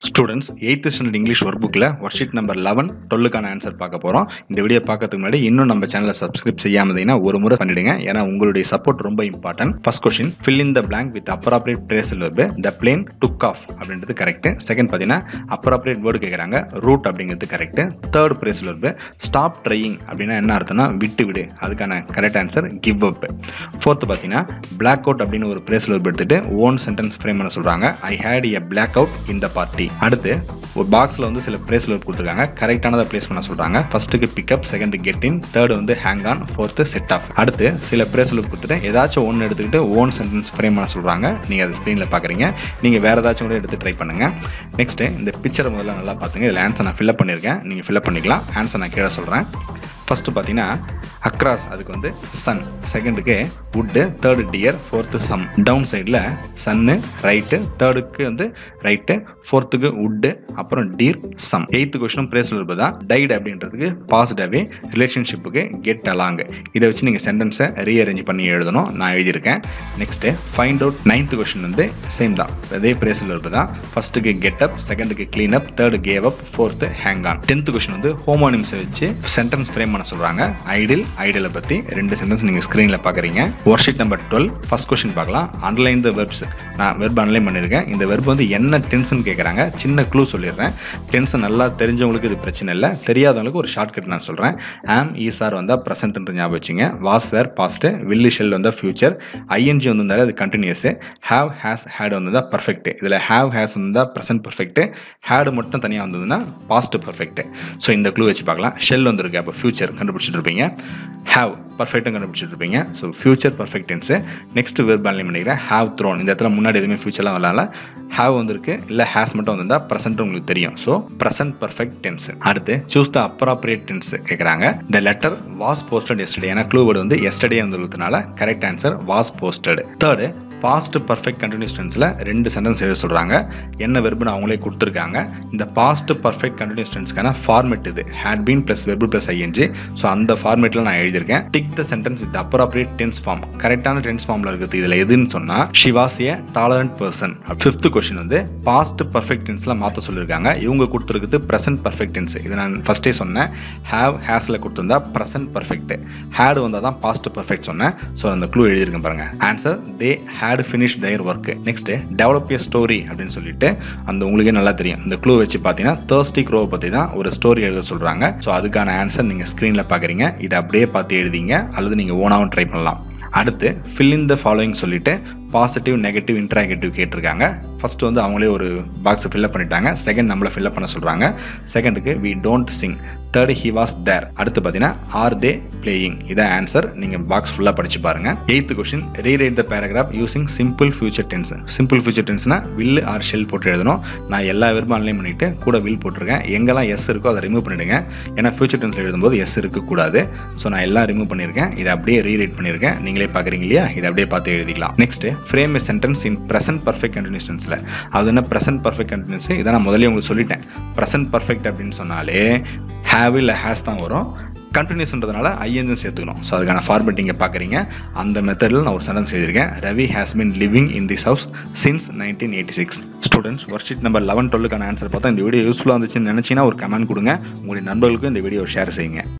students eighth standard English work புக்கில் worksheet number eleven டுவெல்லுக்கான answer பார்க்க போகிறோம் இந்த வீடியோ பார்க்கறதுக்கு முன்னாடி இன்னும் நம்ம சேனலை சப்ஸ்கிரைப் செய்யாமதீங்கன்னா ஒரு முறை பண்ணிடுங்க ஏன்னா உங்களுடைய சப்போர்ட் ரொம்ப important first question fill in the blank with appropriate phrasal verb the plane took off அப்படின்றது கரெக்ட் செகண்ட் பார்த்தீங்கன்னா அப்ராப்ரேட் வேர்டு கேட்குறாங்க ரூட் அப்படிங்கிறது correct third phrasal verb stop trying அப்படின்னா என்ன அர்த்தம்னா விட்டு விடு அதுக்கான correct answer give up fourth பார்த்தீங்கன்னா பிளாக் அவுட் அப்படின்னு ஒரு பிரேசல் verb எடுத்துட்டு ஓன் சென்டென்ஸ் ஃப்ரேம் பண்ண சொல்கிறாங்க I hate a black out in the party அடுத்து ஒரு பாக்ஸில் வந்து சில பிரேசல் verb கொடுத்துருக்காங்க கரெக்டானதை ப்ளேஸ் பண்ண சொல்கிறாங்க ஃபர்ஸ்ட்டுக்கு pick up second get in third வந்து hang on fourth set off அடுத்து சில பிரேசல் verb கொடுத்துட்டு ஏதாச்சும் ஒன்று எடுத்துக்கிட்டு ஓன் சென்டென்ஸ் ஃப்ரேம் பண்ண சொல்கிறாங்க நீங்கள் அது ஸ்க்ரீனில் பார்க்குறீங்க நீங்கள் வேறு ஏதாச்சும் கூட எடுத்து ட்ரை பண்ணுங்கள் நெக்ஸ்ட்டு இந்த பிக்சரை முதல்ல நல்லா பார்த்துங்க இதில் ஆன்சர் நான் ஃபில்அப் பண்ணியிருக்கேன் நீங்கள் ஃபில்அப் பண்ணிக்கலாம் ஆன்சர் நான் கீழே சொல்கிறேன் ஃபஸ்ட்டு பார்த்தீங்கன்னா அக்ராஸ் அதுக்கு வந்து சன் செகண்டுக்கு wood third dear fourth sum down சைடில் சன்னு ரைட்டு தேர்டுக்கு வந்து ரைட்டு ஃபோர்த்துக்கு வுட்டு அப்புறம் டீர் சம் எயித்து கொஸ்டினும் பிரேஸில் இருப்பது தான் டைட் அப்படின்றதுக்கு பாசிட்டிவே ரிலேஷன்ஷிப்புக்கு கெட் அலாங் இதை வச்சு நீங்கள் சென்டென்ஸை ரீஅரேஞ்ச் பண்ணி எழுதணும் நான் எழுதியிருக்கேன் next find out ninth question வந்து சேம் தான் அதே பிரேஸில் இருப்பது தான் ஃபஸ்ட்டுக்கு கெட் அப் செகண்டுக்கு clean up third gave up fourth hang on tenth question வந்து ஹோமோனிம்ஸை வச்சு சென்டென்ஸ் ஃப்ரேம் பண்ண சொல்கிறாங்க ஐடில் ஐடியலை பற்றி ரெண்டு சென்டென்ஸ் நீங்கள் ஸ்க்ரீனில் பார்க்குறீங்க worksheet number twelve first question பார்க்கலாம் அண்டர்லைன் த வெர்ப்ஸ் நான் வெர்ப் அனலைன் பண்ணியிருக்கேன் இந்த வெர்ப் வந்து என்ன டென்ஸ்னு கேட்குறாங்க சின்ன க்ளூ சொல்லிடுறேன் டென்ஸை நல்லா தெரிஞ்சவங்களுக்கு இது பிரச்சனை இல்லை தெரியாதவங்களுக்கு ஒரு ஷார்ட்கட் நான் சொல்கிறேன் ஆம் ஈசார் வந்தால் ப்ரெசென்ட்ன்ற ஞாபகம் வச்சுங்க was were past will shall வந்தால் ஃபியூச்சர் ஐஎன்ஜி வந்து வந்தால் அது கண்டினியூஸ் ஹேவ் ஹேஸ் ஹேட் வந்து தான் பர்ஃபெக்ட் இதில் ஹேவ் ஹேஸ் வந்து ப்ரெசென்ட் பர்ஃபெக்ட் ஹேடு மட்டும் தனியாக வந்ததுன்னா பாஸ்ட் பர்ஃபெக்ட் ஸோ இந்த க்ளூ வச்சு பார்க்கலாம் ஷெல் வந்திருக்கு அப்போ ஃபியூச்சர் கண்டுபிடிச்சிட்டு இருப்பீங்க ஹேவ் பர்ஃபெக்ட்டும் கண்டுபிடிச்சிட்டு இருப்பீங்க so future perfect tense next verb underline பண்ணிக்கிறேன் ஹேவ் த்ரோன் இந்த இடத்துல முன்னாடி எதுவுமே ஃபியூச்சர்லாம் வரல ஹேவ் வந்திருக்கு இல்லை ஹேஸ் மட்டும் வந்திருந்தா ப்ரெசென்ட் உங்களுக்கு தெரியும் ஸோ ப்ரெசென்ட் பர்ஃபெக்ட் டென்ஸ் அடுத்து சூஸ் த அப்ராப்ரியேட் டென்ஸ் கேட்குறாங்க the letter was posted yesterday ஏன்னா க்ளூ வேர்டு வந்து எஸ்டடே வந்துருக்கிறதுனால correct answer was posted third past perfect continuous டென்ஸில் ரெண்டு சென்டென்ஸ் எழுத சொல்கிறாங்க என்ன வெர்புன்னு அவங்களே கொடுத்துருக்காங்க இந்த பாஸ்ட் பர்ஃபெக்ட் கண்டினியூஸ் டென்ஸ்க்கான ஃபார்மெட் இது had been plus verb plus ING so அந்த ஃபார்மேட்டில் நான் எழுதியிருக்கேன் tick the sentence with appropriate tense form கரெக்டான டென்ஸ் ஃபார்மில் இருக்குது இதில் எதுன்னு சொன்னால் she was a tolerant person fifth question வந்து பாஸ்ட் பர்ஃபெக்ட் டென்ஸில் மாற்ற சொல்லியிருக்காங்க இவங்க கொடுத்துருக்குது ப்ரெசென்ட் பர்ஃபெக்ட் டென்ஸ் இது நான் ஃபஸ்ட்டே சொன்னேன் ஹேவ் ஹேஸில் கொடுத்துருந்தா ப்ரெசென்ட் பர்ஃபெக்ட் ஹேடு வந்தால் தான் பாஸ்ட் பர்ஃபெக்ட் சொன்னேன் ஸோ அந்த க்ளூ எழுதியிருக்கேன் பாருங்க answer they had finish their work next develop a story அப்படின்னு சொல்லிட்டு அந்த உங்களுக்கே நல்லா தெரியும் இந்த க்ளூ வச்சு பார்த்தீங்கன்னா தேர்ஸ்டி க்ரோவை பற்றி தான் ஒரு ஸ்டோரி எழுத சொல்கிறாங்க ஸோ அதுக்கான ஆன்சர் நீங்கள் ஸ்க்ரீனில் பார்க்குறீங்க இதை அப்படியே பார்த்து எழுதிங்க அல்லது நீங்கள் ஓனாகவும் ட்ரை பண்ணலாம் அடுத்து ஃபில் இன் த ஃபாலோயிங் சொல்லிட்டு பாசிட்டிவ் நெகட்டிவ் இன்ட்ராகேட்டிவ் கேட்டிருக்காங்க ஃபர்ஸ்ட் வந்து அவங்களே ஒரு பாக்ஸ் ஃபில்அப் பண்ணிட்டாங்க செகண்ட் நம்மளை ஃபில்அப் பண்ண சொல்கிறாங்க செகண்டுக்கு we don't sing third he was there அடுத்து பார்த்தீங்கன்னா ஆர் தே பிளேயிங் இதான் ஆன்சர் நீங்கள் பாக்ஸ் ஃபுல்லாக படிச்சு பாருங்க eighth question rewrite the paragraph using simple future tense simple future டென்ஸ்னா வில் ஆர் ஷெல் போட்டு எழுதணும் நான் எல்லா விரும்பம் அன்லைன் பண்ணிட்டு கூட வில் போட்டிருக்கேன் எங்கெல்லாம் எஸ் இருக்கோ அதை ரிமூவ் பண்ணிடுங்க ஏன்னா ஃபியூச்சர் டென்ஸில் எழுதும்போது எஸ் இருக்கக்கூடாது ஸோ நான் எல்லாம் ரிமூவ் பண்ணியிருக்கேன் இதை அப்படியே ரீரைட் பண்ணியிருக்கேன் நீங்களே பார்க்குறீங்க இல்லையா இதை அப்படியே பார்த்து எழுதிக்கலாம் next frame a sentence in present perfect continuous டென்ஸில் அது என்ன ப்ரெசென்ட் பர்ஃபெக்ட் கண்டினியூஸ் இதை நான் முதல்ல உங்களுக்கு சொல்லிட்டேன் ப்ரெசென்ட் பர்ஃபெக்ட் அப்படின்னு சொன்னாலே ஹேவ் இல்லை ஹேஸ் தான் வரும் கண்டினியூஸ்ன்றதுனால ஐஎன்ஜும் சேர்த்துக்கணும் ஸோ அதுக்கான ஃபார்மேட் இங்கே பார்க்குறீங்க அந்த மெத்தடில் நான் ஒரு சென்டென்ஸ் எழுதியிருக்கேன் Ravi has been living in this house since nineteen eighty six students worksheet number eleven டுவெல்லுக்கான ஆன்சர் பார்த்தா இந்த வீடியோ யூஸ்ஃபுல்லாக இருந்துச்சுன்னு நினச்சிங்கன்னா ஒரு கமெண்ட் கொடுங்க உங்களுடைய நண்பர்களுக்கும் இந்த வீடியோ ஷேர் செய்யுங்க